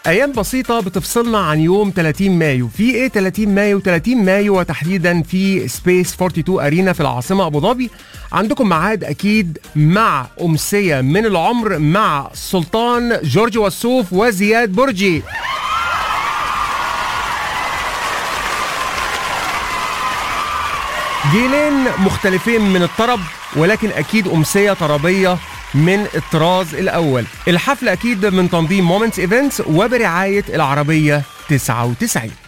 ايام بسيطه بتفصلنا عن يوم 30 مايو في ايه 30 مايو 30 مايو وتحديدا في سبيس 42 ارينا في العاصمه ابو ظبي عندكم ميعاد اكيد مع امسيه من العمر مع سلطان جورج وسوف وزياد برجي جيلين مختلفين من الطرب ولكن اكيد امسيه طربيه من الطراز الاول الحفل اكيد من تنظيم مومنتس ايفنتس وبرعايه العربيه 99